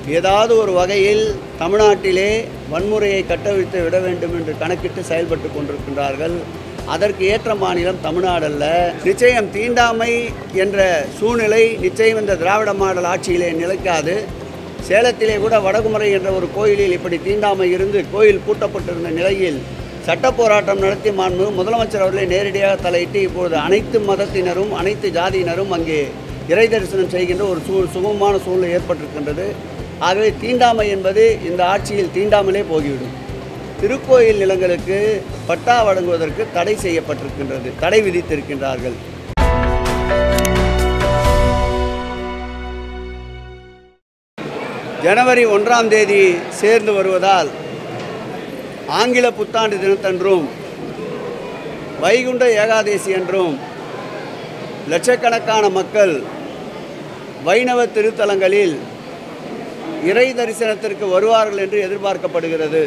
ஏதாவது ஒரு வகையில் தமிழ்நாட்டிலே வன்முறையை கட்டவிழ்த்து விட வேண்டும் என்று கணக்கிட்டு செயல்பட்டு கொண்டிருக்கின்றார்கள் அதற்கு ஏற்ற மாநிலம் தமிழ்நாடல்ல நிச்சயம் தீண்டாமை என்ற சூழ்நிலை நிச்சயம் இந்த திராவிட மாடல் ஆட்சியிலே நிலைக்காது சேலத்திலே கூட வடகுமரை என்ற ஒரு கோயிலில் இப்படி தீண்டாமை இருந்து கோயில் பூட்டப்பட்டிருந்த நிலையில் சட்ட போராட்டம் நடத்தி மாண்பு முதலமைச்சர் அவர்களை நேரடியாக தலையிட்டு இப்பொழுது அனைத்து மதத்தினரும் அனைத்து ஜாதியினரும் அங்கே இறை தரிசனம் செய்கின்ற ஒரு சூ சுகமமான சூழ்நிலை ஏற்பட்டிருக்கின்றது ஆகவே தீண்டாமை என்பது இந்த ஆட்சியில் தீண்டாமலே போகிவிடும் திருக்கோயில் நிலங்களுக்கு பட்டா வழங்குவதற்கு தடை செய்யப்பட்டிருக்கின்றது தடை விதித்திருக்கின்றார்கள் ஜனவரி ஒன்றாம் தேதி சேர்ந்து வருவதால் ஆங்கில புத்தாண்டு தினத்தன்றும் வைகுண்ட ஏகாதேசி என்றும் லட்சக்கணக்கான மக்கள் வைணவ திருத்தலங்களில் இறை தரிசனத்திற்கு வருவார்கள் என்று எதிர்பார்க்கப்படுகிறது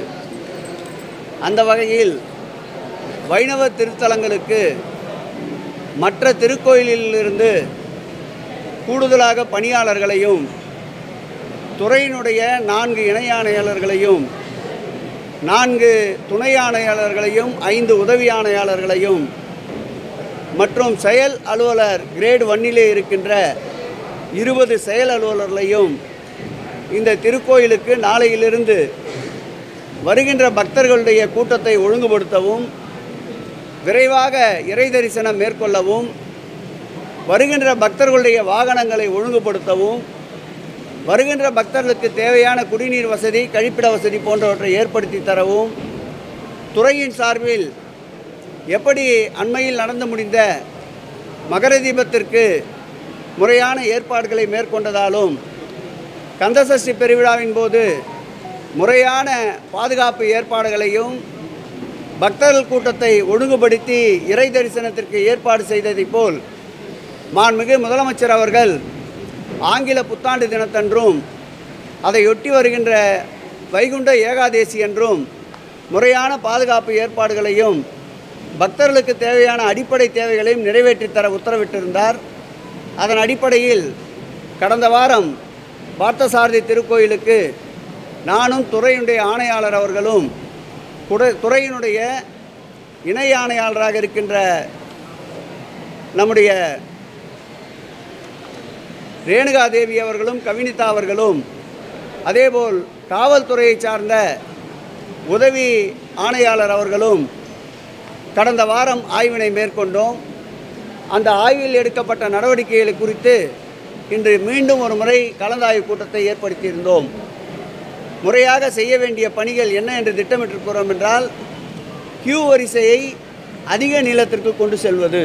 அந்த வகையில் வைணவ திருத்தலங்களுக்கு மற்ற திருக்கோயிலிலிருந்து கூடுதலாக பணியாளர்களையும் துறையினுடைய நான்கு இணை ஆணையாளர்களையும் நான்கு துணை ஆணையாளர்களையும் ஐந்து உதவி ஆணையாளர்களையும் மற்றும் செயல் அலுவலர் கிரேட் ஒன்னிலே இருக்கின்ற இருபது செயல் அலுவலர்களையும் இந்த திருக்கோயிலுக்கு நாளையிலிருந்து வருகின்ற பக்தர்களுடைய கூட்டத்தை ஒழுங்குபடுத்தவும் விரைவாக இறை தரிசனம் மேற்கொள்ளவும் வருகின்ற பக்தர்களுடைய வாகனங்களை ஒழுங்குபடுத்தவும் வருகின்ற பக்தர்களுக்கு தேவையான குடிநீர் வசதி கழிப்பிட வசதி போன்றவற்றை ஏற்படுத்தி தரவும் துறையின் சார்பில் எப்படி அண்மையில் நடந்து முடிந்த மகர தீபத்திற்கு முறையான ஏற்பாடுகளை மேற்கொண்டதாலும் கந்தசஷ்டி பெருவிழாவின் போது முறையான பாதுகாப்பு ஏற்பாடுகளையும் பக்தர்கள் கூட்டத்தை ஒழுங்குபடுத்தி இறை தரிசனத்திற்கு ஏற்பாடு செய்ததைப் போல் மாண்புமிகு முதலமைச்சர் அவர்கள் ஆங்கில புத்தாண்டு தினத்தன்றும் அதையொட்டி வருகின்ற வைகுண்ட ஏகாதேசி என்றும் முறையான பாதுகாப்பு ஏற்பாடுகளையும் பக்தர்களுக்கு தேவையான அடிப்படை தேவைகளையும் நிறைவேற்றித் தர உத்தரவிட்டிருந்தார் அதன் அடிப்படையில் கடந்த வாரம் பார்த்தசாரதி திருக்கோயிலுக்கு நானும் துறையினுடைய ஆணையாளர் அவர்களும் குட- துறையினுடைய இணை ஆணையாளராக இருக்கின்ற நம்முடைய ரேணுகா தேவி அவர்களும் கவினிதா அவர்களும் அதேபோல் காவல்துறையை சார்ந்த உதவி ஆணையாளர் அவர்களும் கடந்த வாரம் ஆய்வினை மேற்கொண்டோம் அந்த ஆய்வில் எடுக்கப்பட்ட நடவடிக்கைகளை குறித்து இன்று மீண்டும் ஒரு முறை கலந்தாய்வு கூட்டத்தை ஏற்படுத்தியிருந்தோம் முறையாக செய்ய வேண்டிய பணிகள் என்ன என்று திட்டமிட்டிருக்கிறோம் என்றால் கியூ வரிசையை அதிக நீளத்திற்கு கொண்டு செல்வது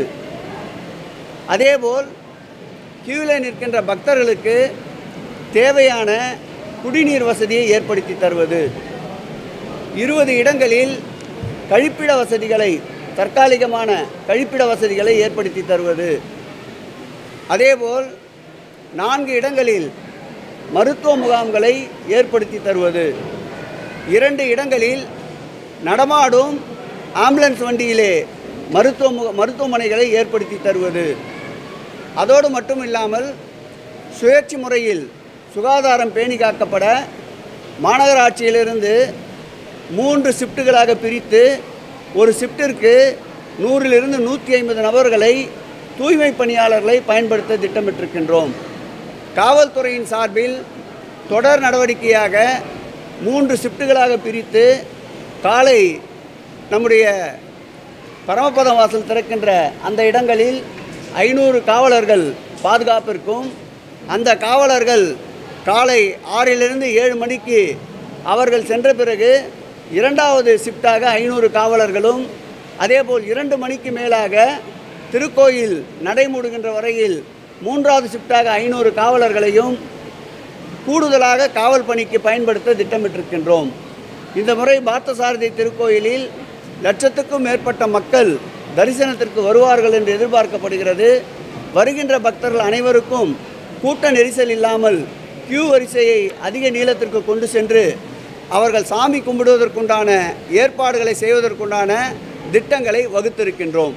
அதேபோல் கியூவில் நிற்கின்ற பக்தர்களுக்கு தேவையான குடிநீர் வசதியை ஏற்படுத்தி தருவது இருபது இடங்களில் கழிப்பிட வசதிகளை தற்காலிகமான கழிப்பிட வசதிகளை ஏற்படுத்தி தருவது அதேபோல் நான்கு இடங்களில் மருத்துவ முகாம்களை ஏற்படுத்தி தருவது இரண்டு இடங்களில் நடமாடும் ஆம்புலன்ஸ் வண்டியிலே மருத்துவ முக மருத்துவமனைகளை ஏற்படுத்தி தருவது அதோடு மட்டும் இல்லாமல் சுழற்சி முறையில் சுகாதாரம் பேணி காக்கப்பட மாநகராட்சியிலிருந்து மூன்று ஷிஃப்ட்டுகளாக பிரித்து ஒரு ஷிஃப்ட்டிற்கு நூறிலிருந்து நூற்றி ஐம்பது நபர்களை தூய்மை பணியாளர்களை பயன்படுத்த திட்டமிட்டிருக்கின்றோம் காவல்துறையின் சார்பில் தொடர் நடவடிக்கையாக மூன்று ஷிஃப்ட்டுகளாக பிரித்து காலை நம்முடைய பரமபதம் வாசல் திறக்கின்ற அந்த இடங்களில் ஐநூறு காவலர்கள் பாதுகாப்பிற்கும் அந்த காவலர்கள் காலை ஆறிலிருந்து ஏழு மணிக்கு அவர்கள் சென்ற பிறகு இரண்டாவது ஷிஃப்டாக ஐநூறு காவலர்களும் அதேபோல் இரண்டு மணிக்கு மேலாக திருக்கோயில் நடைமூடுகின்ற வரையில் மூன்றாவது ஷிஃப்டாக ஐநூறு காவலர்களையும் கூடுதலாக காவல் பணிக்கு பயன்படுத்த திட்டமிட்டிருக்கின்றோம் இந்த முறை பார்த்தசாரதி திருக்கோயிலில் லட்சத்துக்கும் மேற்பட்ட மக்கள் தரிசனத்திற்கு வருவார்கள் என்று எதிர்பார்க்கப்படுகிறது வருகின்ற பக்தர்கள் அனைவருக்கும் கூட்ட நெரிசல் இல்லாமல் கியூ வரிசையை அதிக நீளத்திற்கு கொண்டு சென்று அவர்கள் சாமி கும்பிடுவதற்குண்டான ஏற்பாடுகளை செய்வதற்குண்டான திட்டங்களை வகுத்திருக்கின்றோம்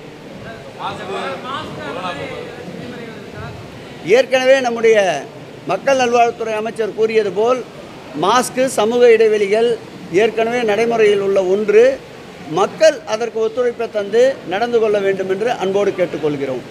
ஏற்கனவே நம்முடைய மக்கள் நல்வாழ்வுத்துறை அமைச்சர் கூறியது போல் மாஸ்க்கு சமூக இடைவெளிகள் ஏற்கனவே நடைமுறையில் உள்ள ஒன்று மக்கள் அதற்கு ஒத்துழைப்பை தந்து நடந்து கொள்ள வேண்டும் என்று அன்போடு கேட்டுக்கொள்கிறோம்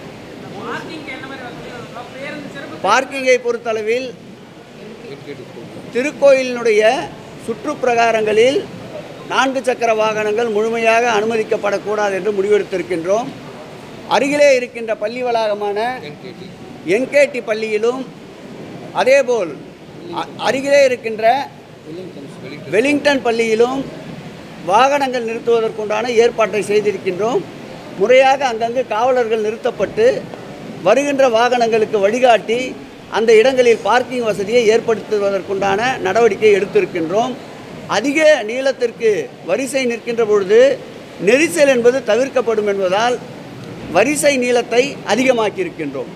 பார்க்கிங்கை பொறுத்தளவில் திருக்கோயிலினுடைய சுற்றுப்பிரகாரங்களில் நான்கு சக்கர வாகனங்கள் முழுமையாக அனுமதிக்கப்படக்கூடாது என்று முடிவெடுத்திருக்கின்றோம் அருகிலே இருக்கின்ற பள்ளி வளாகமான என்கேடி பள்ளியிலும் அதேபோல் அ- அருகிலே இருக்கின்ற வெலிங்டன் பள்ளியிலும் வாகனங்கள் நிறுத்துவதற்குண்டான ஏற்பாட்டை செய்திருக்கின்றோம் முறையாக அங்கங்கு காவலர்கள் நிறுத்தப்பட்டு வருகின்ற வாகனங்களுக்கு வழிகாட்டி அந்த இடங்களில் பார்க்கிங் வசதியை ஏற்படுத்துவதற்குண்டான நடவடிக்கை எடுத்திருக்கின்றோம் அதிக நீளத்திற்கு வரிசை நிற்கின்ற பொழுது நெரிசல் என்பது தவிர்க்கப்படும் என்பதால் வரிசை நீளத்தை அதிகமாக்கியிருக்கின்றோம்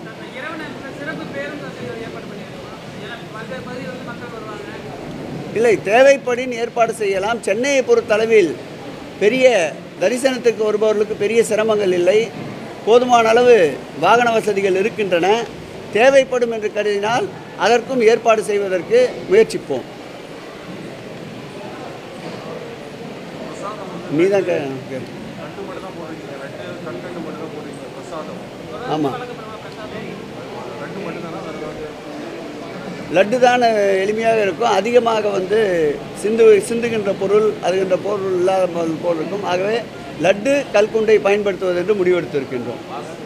இல்லை தேவைப்படின் ஏற்பாடு செய்யலாம் சென்னையை பொறுத்தளவில் பெரிய தரிசனத்துக்கு வருபவர்களுக்கு பெரிய சிரமங்கள் இல்லை போதுமான அளவு வாகன வசதிகள் இருக்கின்றன தேவைப்படும் என்று கருதினால் அதற்கும் ஏற்பாடு செய்வதற்கு முயற்சிப்போம் நீதான் கே- கே- ஆமாம் லட்டு தான் எளிமையாக இருக்கும் அதிகமாக வந்து சிந்து சிந்துகின்ற பொருள் அதுகின்ற பொருள் இல்லாத பொருள் போல் இருக்கும் ஆகவே லட்டு கல்குண்டை பயன்படுத்துவது என்று முடிவெடுத்திருக்கின்றோம்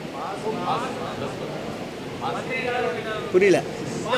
புரியல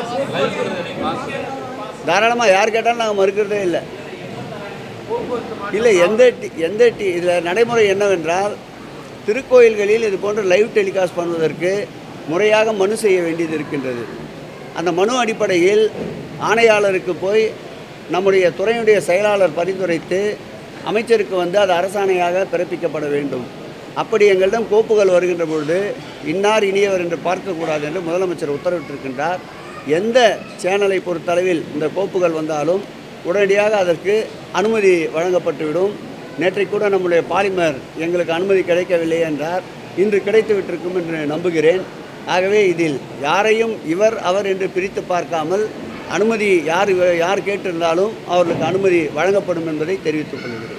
தாராளமாக யார் கேட்டாலும் நாங்கள் மறுக்கிறதே இல்லை இல்லை எந்த டி- எந்த டி இதில் நடைமுறை என்னவென்றால் திருக்கோயில்களில் இது போன்ற லைவ் டெலிகாஸ்ட் பண்ணுவதற்கு முறையாக மனு செய்ய வேண்டியது இருக்கின்றது அந்த மனு அடிப்படையில் ஆணையாளருக்கு போய் நம்முடைய துறையுடைய செயலாளர் பரிந்துரைத்து அமைச்சருக்கு வந்து அது அரசாணையாக பிறப்பிக்கப்பட வேண்டும் அப்படி எங்களிடம் கோப்புகள் வருகின்ற பொழுது இன்னார் இனியவர் என்று பார்க்கக்கூடாது என்று முதலமைச்சர் உத்தரவிட்டிருக்கின்றார் எந்த சேனலை பொறுத்தளவில் இந்த கோப்புகள் வந்தாலும் உடனடியாக அதற்கு அனுமதி வழங்கப்பட்டுவிடும் நேற்றைக்கு கூட நம்முடைய பாலிமர் எங்களுக்கு அனுமதி கிடைக்கவில்லை என்றார் இன்று கிடைத்து விட்டிருக்கும் என்று நம்புகிறேன் ஆகவே இதில் யாரையும் இவர் அவர் என்று பிரித்து பார்க்காமல் அனுமதி யார் யார் கேட்டிருந்தாலும் அவர்களுக்கு அனுமதி வழங்கப்படும் என்பதை தெரிவித்துக் கொள்கிறேன்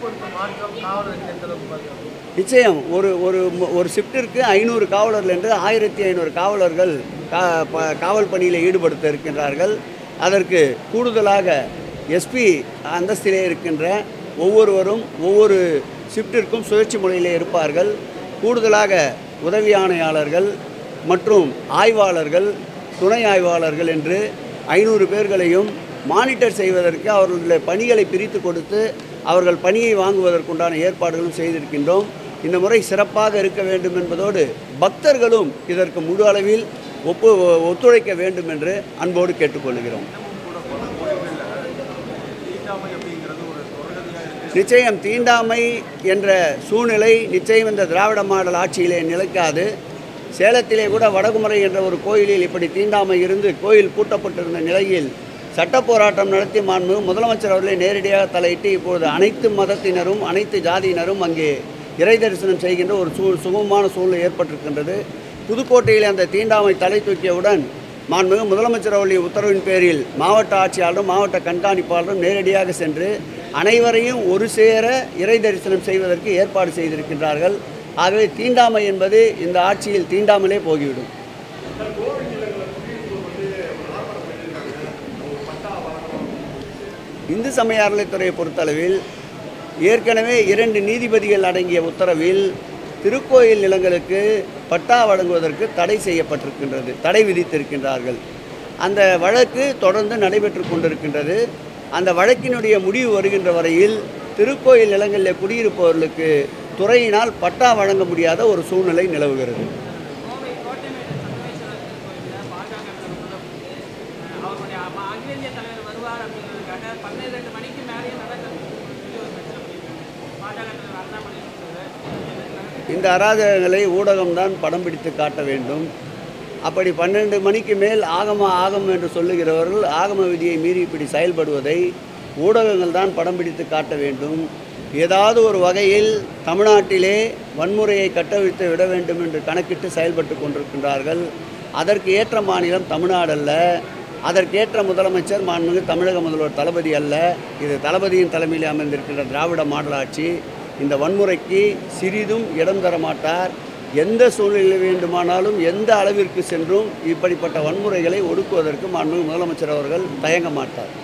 நிச்சயம் ஒரு ஒரு மு- ஒரு ஷிஃப்ட்டிற்கு ஐநூறு காவலர்கள் என்று ஆயிரத்தி ஐநூறு காவலர்கள் கா ப- காவல் பணியில் ஈடுபடுத்த இருக்கின்றார்கள் அதற்கு கூடுதலாக எஸ்பி அந்தஸ்திலே இருக்கின்ற ஒவ்வொருவரும் ஒவ்வொரு ஷிஃப்ட்டிற்கும் சுழற்சி முறையிலே இருப்பார்கள் கூடுதலாக உதவி ஆணையாளர்கள் மற்றும் ஆய்வாளர்கள் துணை ஆய்வாளர்கள் என்று ஐநூறு பேர்களையும் மானிட்டர் செய்வதற்கு அவர்களுடைய பணிகளை பிரித்து கொடுத்து அவர்கள் பணியை வாங்குவதற்குண்டான ஏற்பாடுகளும் செய்திருக்கின்றோம் இந்த முறை சிறப்பாக இருக்க வேண்டும் என்பதோடு பக்தர்களும் இதற்கு முழு அளவில் ஒப்பு ஒத்துழைக்க வேண்டும் என்று அன்போடு கேட்டுக்கொள்கிறோம் நிச்சயம் தீண்டாமை என்ற சூழ்நிலை நிச்சயம் இந்த திராவிட மாடல் ஆட்சியிலே நிலைக்காது சேலத்திலே கூட வடகுமரை என்ற ஒரு கோயிலில் இப்படி தீண்டாமை இருந்து கோயில் பூட்டப்பட்டிருந்த நிலையில் சட்ட போராட்டம் நடத்தி மாண்பு முதலமைச்சர் அவர்களை நேரடியாக தலையிட்டு இப்பொழுது அனைத்து மதத்தினரும் அனைத்து ஜாதியினரும் அங்கே இறை தரிசனம் செய்கின்ற ஒரு சூ சுகமமான சூழ்நிலை ஏற்பட்டிருக்கின்றது புதுக்கோட்டையில் அந்த தீண்டாமை தலை தூக்கியவுடன் மாண்புமிகு முதலமைச்சர் அவர்களுடைய உத்தரவின் பேரில் மாவட்ட ஆட்சியாளரும் மாவட்ட கண்காணிப்பாளரும் நேரடியாக சென்று அனைவரையும் ஒரு சேர இறை தரிசனம் செய்வதற்கு ஏற்பாடு செய்திருக்கின்றார்கள் ஆகவே தீண்டாமை என்பது இந்த ஆட்சியில் தீண்டாமலே போகிவிடும் இந்து சமய அறநிலைத்துறையை பொறுத்தளவில் ஏற்கனவே இரண்டு நீதிபதிகள் அடங்கிய உத்தரவில் திருக்கோயில் நிலங்களுக்கு பட்டா வழங்குவதற்கு தடை செய்யப்பட்டிருக்கின்றது தடை விதித்திருக்கின்றார்கள் அந்த வழக்கு தொடர்ந்து நடைபெற்று கொண்டிருக்கின்றது அந்த வழக்கினுடைய முடிவு வருகின்ற வரையில் திருக்கோயில் நிலங்களில் குடியிருப்பவர்களுக்கு துறையினால் பட்டா வழங்க முடியாத ஒரு சூழ்நிலை நிலவுகிறது கோவை கோட்டைமேட்டு சங்கமேஸ்வரர் கோயிலில் பாஜக அவருடைய அம்மா அகில இந்திய தலைவர் வருவார் அப்படிங்கிறதுக்காக பன்னிரெண்டு மணிக்கு மேலேயே நடக்கிறது சொல்லி ஒரு பிரச்சனை பண்ணியிருக்காங்க பாஜக தலைவர் அண்ணாமலை சொல்றாரு. இந்த அராஜகங்களை ஊடகம்தான் படம் பிடித்து காட்ட வேண்டும் அப்படி பன்னெண்டு மணிக்கு மேல் ஆகம ஆகமம் என்று சொல்லுகிறவர்கள் ஆகம விதியை மீறி இப்படி செயல்படுவதை ஊடகங்கள் தான் படம் பிடித்து காட்ட வேண்டும் ஏதாவது ஒரு வகையில் தமிழ்நாட்டிலே வன்முறையை கட்டவிழ்த்து விட வேண்டும் என்று கணக்கிட்டு செயல்பட்டு கொண்டிருக்கின்றார்கள் அதற்கு ஏற்ற மாநிலம் தமிழ்நாடல்ல அதற்கேற்ற முதலமைச்சர் மாண்புமிகு தமிழக முதல்வர் தளபதி அல்ல இது தளபதியின் தலைமையில் அமைந்திருக்கின்ற திராவிட மாடல் ஆட்சி இந்த வன்முறைக்கு சிறிதும் இடம் தர மாட்டார் எந்த சூழ்நிலை வேண்டுமானாலும் எந்த அளவிற்கு சென்றும் இப்படிப்பட்ட வன்முறைகளை ஒடுக்குவதற்கு மாண்புமிகு முதலமைச்சர் அவர்கள் தயங்க மாட்டார்